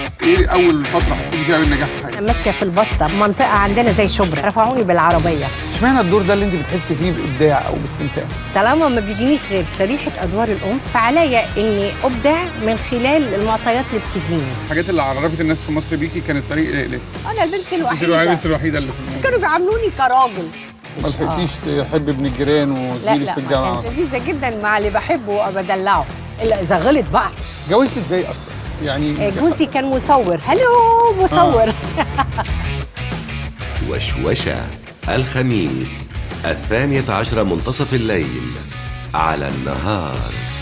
ايه اول فتره حسيتي فيها بالنجاح في حياتك ماشيه في البسطه منطقه عندنا زي شبرا رفعوني بالعربيه اشمعنى الدور ده اللي انت بتحسي فيه بابداع او باستمتاع طالما ما بيجينيش غير شريحه ادوار الام فعليا اني ابدع من خلال المعطيات اللي بتجيني الحاجات اللي عرفت الناس في مصر بيكي كانت طريق ايه ليه انا البنت انت الوحيده البنت الوحيده اللي في الموضوع كانوا بيعاملوني كراجل ما لحقتيش تحبي ابن الجيران لا وزميلك لا في ما الجامعه كانت لذيذه جدا مع اللي بحبه وبدلعه الا اذا غلط بقى جوزت ازاي اصلا يعني جوزي كان مصور هلو مصور وشوشة الخميس الثانية عشر منتصف الليل على النهار